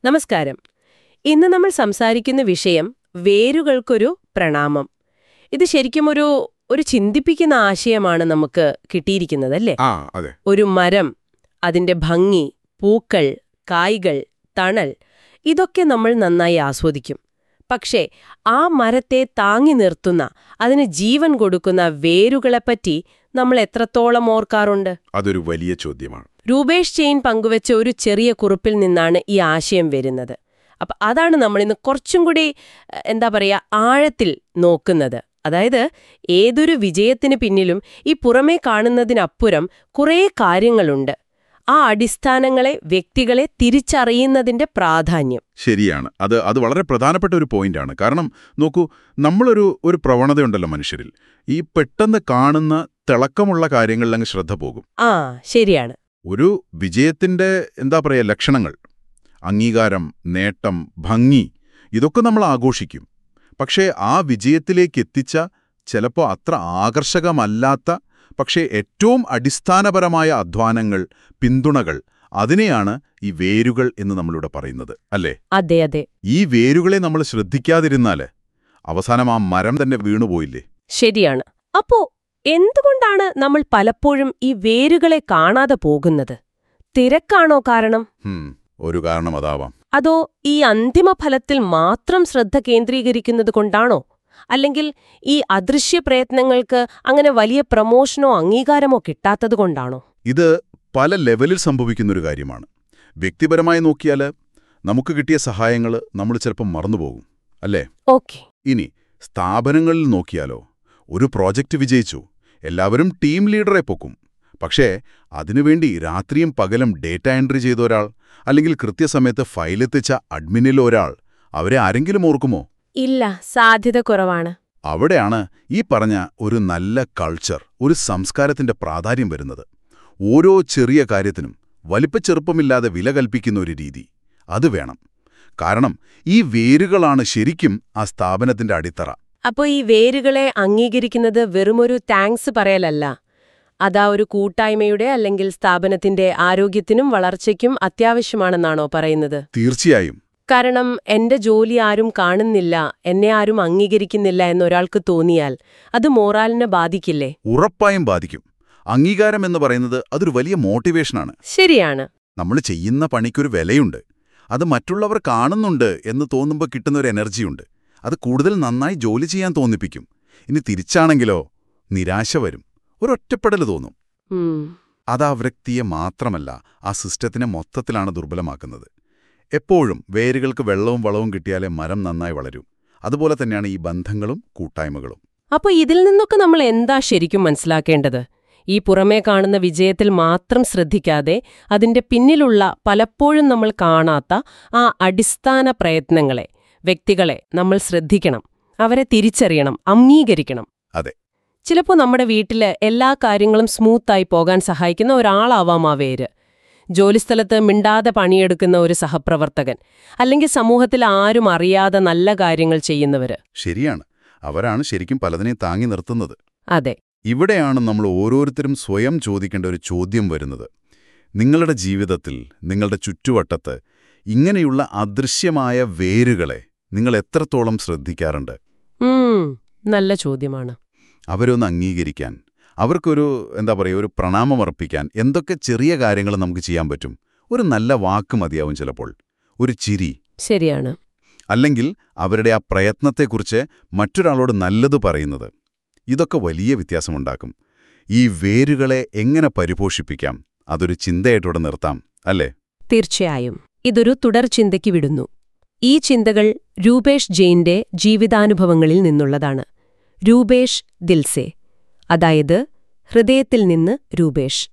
നമസ്കാരം ഇന്ന് നമ്മൾ സംസാരിക്കുന്ന വിഷയം വേരുകൾക്കൊരു പ്രണാമം ഇത് ശരിക്കും ഒരു ഒരു ചിന്തിപ്പിക്കുന്ന ആശയമാണ് നമുക്ക് കിട്ടിയിരിക്കുന്നത് അല്ലേ ആ അതെ ഒരു മരം അതിന്റെ ഭംഗി പൂക്കൾ കായ്കൾ തണൽ ഇതൊക്കെ നമ്മൾ നന്നായി ആസ്വദിക്കും പക്ഷേ ആ മരത്തെ താങ്ങി നിർത്തുന്ന അതിന് ജീവൻ കൊടുക്കുന്ന വേരുകളെപ്പറ്റി നമ്മൾ എത്രത്തോളം ഓർക്കാറുണ്ട് അതൊരു വലിയ ചോദ്യമാണ് രൂപേഷ് ചെയിൻ പങ്കുവച്ച ഒരു ചെറിയ കുറിപ്പിൽ നിന്നാണ് ഈ ആശയം വരുന്നത് അപ്പം അതാണ് നമ്മളിന്ന് കുറച്ചും കൂടി എഹ്, എന്താ പറയുക ആഴത്തിൽ നോക്കുന്നത് അതായത് ഏതൊരു വിജയത്തിന് പിന്നിലും ഈ പുറമേ കാണുന്നതിനപ്പുറം കുറേ കാര്യങ്ങളുണ്ട് ആ അടിസ്ഥാനങ്ങളെ വ്യക്തികളെ തിരിച്ചറിയുന്നതിന്റെ പ്രാധാന്യം ശരിയാണ് അത് അത് വളരെ പ്രധാനപ്പെട്ട ഒരു പോയിന്റാണ് കാരണം നോക്കൂ നമ്മളൊരു ഒരു പ്രവണതയുണ്ടല്ലോ മനുഷ്യരിൽ ഈ പെട്ടെന്ന് കാണുന്ന തിളക്കമുള്ള കാര്യങ്ങളിൽ അങ്ങ് ശ്രദ്ധ പോകും ആ ശരിയാണ് ഒരു വിജയത്തിന്റെ എന്താ പറയുക ലക്ഷണങ്ങൾ അംഗീകാരം നേട്ടം ഭംഗി ഇതൊക്കെ നമ്മൾ ആഘോഷിക്കും പക്ഷേ ആ വിജയത്തിലേക്ക് എത്തിച്ച ചിലപ്പോൾ അത്ര ആകർഷകമല്ലാത്ത പക്ഷേ ഏറ്റവും അടിസ്ഥാനപരമായ അധ്വാനങ്ങൾ പിന്തുണകൾ അതിനെയാണ് ഈ വേരുകൾ എന്ന് നമ്മളിവിടെ പറയുന്നത് അല്ലേ അതെ അതെ ഈ വേരുകളെ നമ്മൾ ശ്രദ്ധിക്കാതിരുന്നാല് അവസാനം ആ മരം തന്നെ വീണുപോയില്ലേ ശരിയാണ് അപ്പോ എന്തുകൊണ്ടാണ് നമ്മൾ പലപ്പോഴും ഈ വേരുകളെ കാണാതെ പോകുന്നത് തിരക്കാണോ കാരണം ഹും, ഒരു കാരണം അതാവാം അതോ ഈ അന്തിമ ഫലത്തിൽ മാത്രം ശ്രദ്ധ കേന്ദ്രീകരിക്കുന്നത് കൊണ്ടാണോ അല്ലെങ്കിൽ ഈ അദൃശ്യ പ്രയത്നങ്ങൾക്ക് അങ്ങനെ വലിയ പ്രമോഷനോ അംഗീകാരമോ കിട്ടാത്തത് കൊണ്ടാണോ ഇത് പല ലെവലിൽ സംഭവിക്കുന്നൊരു കാര്യമാണ് വ്യക്തിപരമായി നോക്കിയാൽ നമുക്ക് കിട്ടിയ സഹായങ്ങൾ നമ്മൾ ചിലപ്പം മറന്നുപോകും അല്ലേ ഓക്കെ ഇനി സ്ഥാപനങ്ങളിൽ നോക്കിയാലോ ഒരു പ്രോജക്റ്റ് വിജയിച്ചു എല്ലാവരും ടീം ലീഡറെ പൊക്കും പക്ഷേ അതിനുവേണ്ടി രാത്രിയും പകലും ഡേറ്റ എൻട്രി ചെയ്ത ഒരാൾ അല്ലെങ്കിൽ കൃത്യസമയത്ത് ഫയലെത്തിച്ച അഡ്മിനിൽ ഒരാൾ അവരെ ആരെങ്കിലും ഓർക്കുമോ ഇല്ല സാധ്യത കുറവാണ് അവിടെയാണ് ഈ പറഞ്ഞ ഒരു നല്ല കൾച്ചർ ഒരു സംസ്കാരത്തിന്റെ പ്രാധാന്യം വരുന്നത് ഓരോ ചെറിയ കാര്യത്തിനും വലിപ്പച്ചെറുപ്പമില്ലാതെ വില കൽപ്പിക്കുന്ന ഒരു രീതി അത് വേണം കാരണം ഈ വേരുകളാണ് ശരിക്കും ആ സ്ഥാപനത്തിന്റെ അടിത്തറ അപ്പോൾ ഈ വേരുകളെ അംഗീകരിക്കുന്നത് വെറുമൊരു താങ്ക്സ് പറയലല്ല അതാ ഒരു കൂട്ടായ്മയുടെ അല്ലെങ്കിൽ സ്ഥാപനത്തിന്റെ ആരോഗ്യത്തിനും വളർച്ചയ്ക്കും അത്യാവശ്യമാണെന്നാണോ പറയുന്നത് തീർച്ചയായും കാരണം എന്റെ ജോലി ആരും കാണുന്നില്ല എന്നെ ആരും അംഗീകരിക്കുന്നില്ല എന്നൊരാൾക്ക് തോന്നിയാൽ അത് മോറാലിനെ ബാധിക്കില്ലേ ഉറപ്പായും ബാധിക്കും അംഗീകാരം എന്ന് പറയുന്നത് അതൊരു വലിയ മോട്ടിവേഷനാണ് ശരിയാണ് നമ്മൾ ചെയ്യുന്ന പണിക്കൊരു വിലയുണ്ട് അത് മറ്റുള്ളവർ കാണുന്നുണ്ട് എന്ന് തോന്നുമ്പോൾ കിട്ടുന്ന ഒരു എനർജിയുണ്ട് അത് കൂടുതൽ നന്നായി ജോലി ചെയ്യാൻ തോന്നിപ്പിക്കും ഇനി തിരിച്ചാണെങ്കിലോ നിരാശ വരും ഒരൊറ്റപ്പെടൽ തോന്നും ഉം, അത് ആ വ്യക്തിയെ മാത്രമല്ല ആ സിസ്റ്റത്തിനെ മൊത്തത്തിലാണ് ദുർബലമാക്കുന്നത് എപ്പോഴും വേരുകൾക്ക് വെള്ളവും വളവും കിട്ടിയാലേ മരം നന്നായി വളരും അതുപോലെ തന്നെയാണ് ഈ ബന്ധങ്ങളും കൂട്ടായ്മകളും അപ്പൊ ഇതിൽ നിന്നൊക്കെ നമ്മൾ എന്താ ശരിക്കും മനസ്സിലാക്കേണ്ടത് ഈ പുറമേ കാണുന്ന വിജയത്തിൽ മാത്രം ശ്രദ്ധിക്കാതെ അതിന്റെ പിന്നിലുള്ള പലപ്പോഴും നമ്മൾ കാണാത്ത ആ അടിസ്ഥാന പ്രയത്നങ്ങളെ വ്യക്തികളെ നമ്മൾ ശ്രദ്ധിക്കണം അവരെ തിരിച്ചറിയണം അംഗീകരിക്കണം അതെ. ചിലപ്പോൾ നമ്മുടെ വീട്ടില് എല്ലാ കാര്യങ്ങളും സ്മൂത്തായി പോകാൻ സഹായിക്കുന്ന ഒരാളാവാം ആ വേര് ജോലിസ്ഥലത്ത് മിണ്ടാതെ പണിയെടുക്കുന്ന ഒരു സഹപ്രവർത്തകൻ അല്ലെങ്കിൽ സമൂഹത്തിൽ ആരും അറിയാതെ നല്ല കാര്യങ്ങൾ ചെയ്യുന്നവര് ശരിയാണ് അവരാണ് ശരിക്കും പലതിനെയും താങ്ങി നിർത്തുന്നത് അതെ ഇവിടെയാണ് നമ്മൾ ഓരോരുത്തരും സ്വയം ചോദിക്കേണ്ട ഒരു ചോദ്യം വരുന്നത് നിങ്ങളുടെ ജീവിതത്തിൽ നിങ്ങളുടെ ചുറ്റുവട്ടത്ത് ഇങ്ങനെയുള്ള അദൃശ്യമായ വേരുകളെ നിങ്ങൾ എത്രത്തോളം ശ്രദ്ധിക്കാറുണ്ട് ഉം, നല്ല ചോദ്യമാണ് അവരൊന്ന് അംഗീകരിക്കാൻ അവർക്കൊരു എന്താ പറയുക ഒരു പ്രണാമമർപ്പിക്കാൻ എന്തൊക്കെ ചെറിയ കാര്യങ്ങൾ നമുക്ക് ചെയ്യാൻ പറ്റും ഒരു നല്ല വാക്ക് മതിയാവും ചിലപ്പോൾ ഒരു ചിരി ശരിയാണ് അല്ലെങ്കിൽ അവരുടെ ആ പ്രയത്നത്തെക്കുറിച്ച് മറ്റൊരാളോട് നല്ലത് പറയുന്നത് ഇതൊക്കെ വലിയ വ്യത്യാസമുണ്ടാക്കും ഈ വേരുകളെ എങ്ങനെ പരിപോഷിപ്പിക്കാം അതൊരു ചിന്തയായിട്ടൂടെ നിർത്താം അല്ലേ തീർച്ചയായും ഇതൊരു തുടർ ചിന്തയ്ക്ക് വിടുന്നു ഈ ചിന്തകൾ രൂപേഷ് ജെയിന്റെ ജീവിതാനുഭവങ്ങളിൽ നിന്നുള്ളതാണ് രൂപേഷ് ദിൽസെ അതായത് ഹൃദയത്തിൽ നിന്ന് രൂപേഷ്